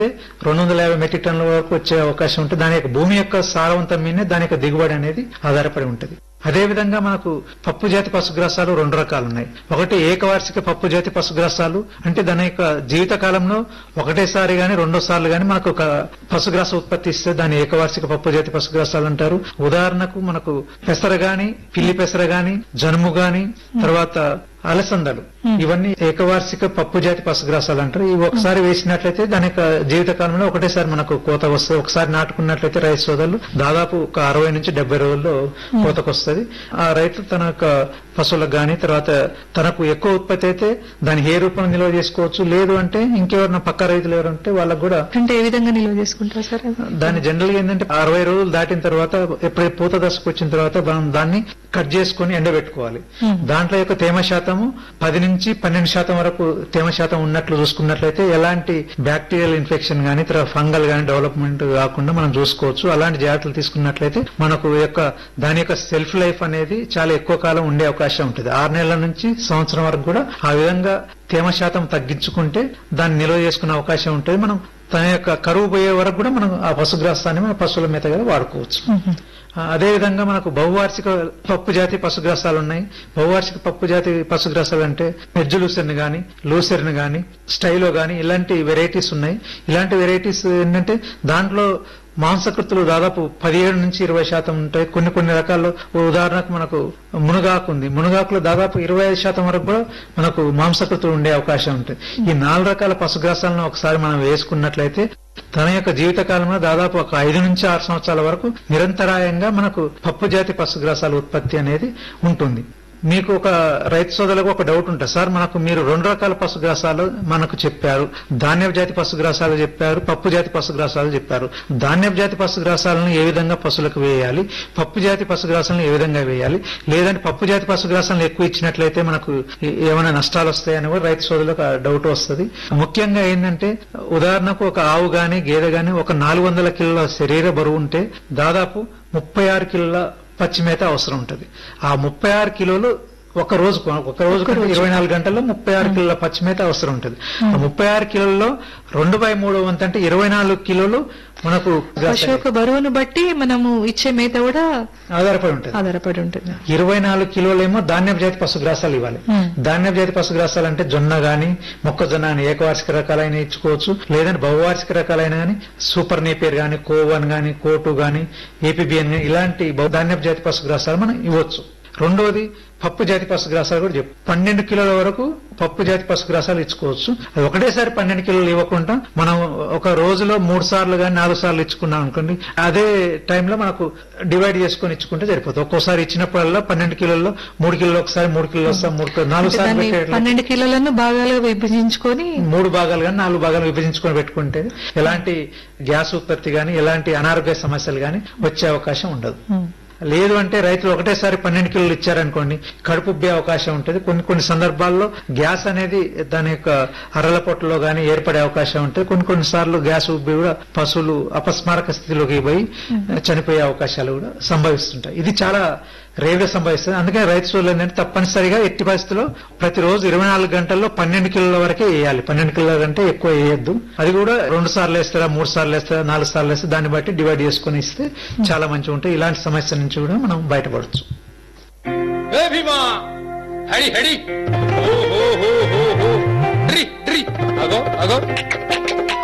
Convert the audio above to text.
రెండు వందల యాభై మెట్రిక్ టన్నుల వరకు వచ్చే అవకాశం ఉంటుంది దాని యొక్క భూమి యొక్క సారవంతం మీదనే దాని యొక్క దిగుబడి అనేది ఆధారపడి ఉంటుంది అదే విధంగా మనకు పప్పు జాతి పశుగ్రాసాలు రెండు రకాలు ఉన్నాయి ఒకటి ఏకవార్షిక పప్పు జాతి పశుగ్రాసాలు అంటే దాని యొక్క జీవిత కాలంలో ఒకటేసారి గాని రెండో సార్లు గాని మనకు ఒక పశుగ్రాస ఉత్పత్తి ఇస్తే దాన్ని ఏకవార్షిక పప్పు జాతి పశుగ్రాసాలు అంటారు ఉదాహరణకు మనకు పెసర గాని పిల్లి పెసర గాని జనుము గాని తర్వాత అలసందలు ఇవన్నీ ఏకవార్షిక పప్పు జాతి పశుగ్రాసాలు అంటారు ఇవి ఒకసారి వేసినట్లయితే దాని యొక్క జీవిత కాలంలో ఒకటేసారి మనకు కోత వస్తుంది ఒకసారి నాటుకున్నట్లయితే రైతు సోదరులు దాదాపు ఒక అరవై నుంచి డెబ్బై రోజుల్లో కోతకు వస్తుంది ఆ రైతు తన యొక్క పశువులకు గాని తర్వాత తనకు ఎక్కువ ఉత్పత్తి అయితే దాన్ని ఏ రూపంలో నిల్వ చేసుకోవచ్చు లేదు అంటే ఇంకెవరైనా పక్క రైతులు ఎవరు ఉంటే వాళ్ళకు కూడా అంటే ఏ విధంగా నిల్వ చేసుకుంటారు సార్ అది? దాన్ని జనరల్ గా ఏంటంటే అరవై రోజులు దాటిన తర్వాత ఎప్పుడైతే పూత దశకు వచ్చిన తర్వాత మనం దాన్ని కట్ చేసుకుని ఎండబెట్టుకోవాలి దాంట్లో యొక్క తేమ శాతము పది నుంచి పన్నెండు శాతం వరకు తేమ శాతం ఉన్నట్లు చూసుకున్నట్లయితే ఎలాంటి బ్యాక్టీరియల్ ఇన్ఫెక్షన్ గానీ తర్వాత ఫంగల్ గానీ డెవలప్మెంట్ కాకుండా మనం చూసుకోవచ్చు అలాంటి జాగ్రత్తలు తీసుకున్నట్లయితే మనకు యొక్క దాని యొక్క సెల్ఫ్ లైఫ్ అనేది చాలా ఎక్కువ కాలం ఉండే అవకాశం ఉంటుంది ఆరు నెలల నుంచి సంవత్సరం వరకు కూడా ఆ విధంగా తేమ శాతం తగ్గించుకుంటే దాన్ని నిల్వ చేసుకునే అవకాశం ఉంటుంది మనం తన యొక్క కరువు పోయే వరకు కూడా మనం ఆ పశుగ్రాసాన్ని మన పశువుల మేతగా వాడుకోవచ్చు ఆ, అదే విధంగా మనకు బహువార్షిక పప్పు జాతి పశుగ్రాసాలు ఉన్నాయి బహువార్షిక పప్పు జాతి పశుగ్రాసాలు అంటే వెజ్ లూసెర్న్ గాని లూసెర్న్ గాని స్టైలో గాని ఇలాంటి వెరైటీస్ ఉన్నాయి ఇలాంటి వెరైటీస్ ఏంటంటే దాంట్లో మాంసకృతులు దాదాపు పదిహేడు నుంచి ఇరవై శాతం ఉంటాయి కొన్ని కొన్ని రకాల్లో ఉదాహరణకు మనకు మునగాకు ఉంది మునగాకులో దాదాపు ఇరవై ఐదు శాతం వరకు కూడా మనకు మాంసకృతులు ఉండే అవకాశం ఉంటుంది ఈ నాలుగు రకాల పశుగ్రాసాలను ఒకసారి మనం వేసుకున్నట్లయితే తన యొక్క జీవిత కాలంలో దాదాపు ఒక ఐదు నుంచి ఆరు సంవత్సరాల వరకు నిరంతరాయంగా మనకు పప్పు జాతి పశుగ్రాసాల ఉత్పత్తి అనేది ఉంటుంది మీకు ఒక రైతు సోదరులకు ఒక డౌట్ ఉంటుంది సార్ మనకు మీరు రెండు రకాల పశుగ్రాసాలు మనకు చెప్పారు ధాన్యపు జాతి పశుగ్రాసాలు చెప్పారు పప్పు జాతి పశుగ్రాసాలు చెప్పారు ధాన్యపు జాతి పశుగ్రాసాలను ఏ విధంగా పశువులకు వేయాలి పప్పు జాతి పశుగ్రాసాలను ఏ విధంగా వేయాలి లేదంటే పప్పు జాతి పశుగ్రాసాలను ఎక్కువ ఇచ్చినట్లయితే మనకు ఏ- ఏమైనా నష్టాలు వస్తాయని కూడా రైతు సోదరులకు ఆ డౌట్ వస్తుంది ముఖ్యంగా ఏంటంటే ఉదాహరణకు ఒక ఆవు గాని గేదె గాని ఒక నాలుగు వందల కిలోల శరీర బరువు ఉంటే దాదాపు ముప్పై ఆరు కిలోల పచ్చి మేత అవసరం ఉంటుంది ఆ ముప్పై ఆరు కిలోలు ఒక రోజు ఒక రోజు ఇరవై నాలుగు గంటల్లో ముప్పై ఆరు కిలోల పచ్చి మేత అవసరం ఉంటుంది ఆ ముప్పై ఆరు కిలోల్లో రెండు బై మూడు వంతు అంటే ఇరవై నాలుగు కిలోలు మనకు పశువు యొక్క బరువును బట్టి మనము ఇచ్చే మేత కూడా ఆధారపడి ఉంటుంది ఆధారపడి ఉంటుంది ఇరవై నాలుగు కిలోలేమో ధాన్యపు జాతి పశుగ్రాసాలు ఇవ్వాలి Hmm. ధాన్యపు జాతి పశుగ్రాసాలు అంటే జొన్న గాని మొక్కజొన్న అని ఏకవార్షిక రకాలైన ఇచ్చుకోవచ్చు లేదంటే బహువార్షిక రకాలైన గాని సూపర్ నేపేర్ గాని కోవన్ గాని కోటు గాని ఏపీబిఎన్ గాని ఇలాంటి బహు- ధాన్యపు జాతి పశుగ్రాసాలు మనం ఇవ్వచ్చు రెండోది పప్పు జాతి పశుగ్రాసాలు కూడా చెప్పు పన్నెండు కిలోల వరకు పప్పు జాతి పశుగ్రాసాలు ఇచ్చుకోవచ్చు అది ఒకటేసారి పన్నెండు కిలోలు ఇవ్వకుండా మనం ఒక రోజులో మూడు సార్లు కానీ నాలుగు సార్లు ఇచ్చుకున్నాం అనుకోండి అదే టైంలో మనకు డివైడ్ చేసుకొని ఇచ్చుకుంటే సరిపోతుంది ఒక్కోసారి ఇచ్చినప్పుడల్లా పన్నెండు కిలోల్లో మూడు కిలోలు ఒకసారి మూడు కిలోలు వస్తాం మూడు కిలో నాలుగు అంటే సార్లు దాన్ని పెట్టేట్లా పన్నెండు కిలోలను భాగాలుగా విభజించుకొని మూడు భాగాలు కానీ నాలుగు భాగాలు విభజించుకొని పెట్టుకుంటే ఎలాంటి గ్యాస్ ఉత్పత్తి కానీ ఎలాంటి అనారోగ్య సమస్యలు కానీ వచ్చే అవకాశం ఉండదు ఉమ్. లేదు అంటే రైతులు ఒకటేసారి పన్నెండు కిలోలు ఇచ్చారనుకోండి కడుపు ఉబ్బే అవకాశం ఉంటుంది కొన్ని కొన్ని సందర్భాల్లో గ్యాస్ అనేది దాని యొక్క అరల పొట్టలో గానీ ఏర్పడే అవకాశం ఉంటుంది కొన్ని కొన్ని సార్లు గ్యాస్ ఉబ్బి కూడా పశువులు అపస్మారక స్థితిలోకి పోయి చనిపోయే అవకాశాలు కూడా సంభవిస్తుంటాయి ఇది చాలా రేవుగా సంభవిస్తుంది అందుకని రైతు సోదరులు ఏంటంటే తప్పనిసరిగా ఎట్టి పరిస్థితిలో ప్రతిరోజు ఇరవై నాలుగు గంటల్లో పన్నెండు కిలోల వరకే వేయాలి పన్నెండు కిలోల కంటే ఎక్కువ వేయొద్దు అది కూడా రెండు సార్లు వేస్తారా మూడు సార్లు వేస్తారా నాలుగు సార్లు వేస్తే దాన్ని బట్టి డివైడ్ చేసుకుని ఇస్తే చాలా మంచిగా ఉంటాయి ఇలాంటి సమస్య నుంచి కూడా మనం బయటపడచ్చు ఏ భీమా హడి హడి ఓ హో హో హో హో డ్రి డ్రి అగో అగో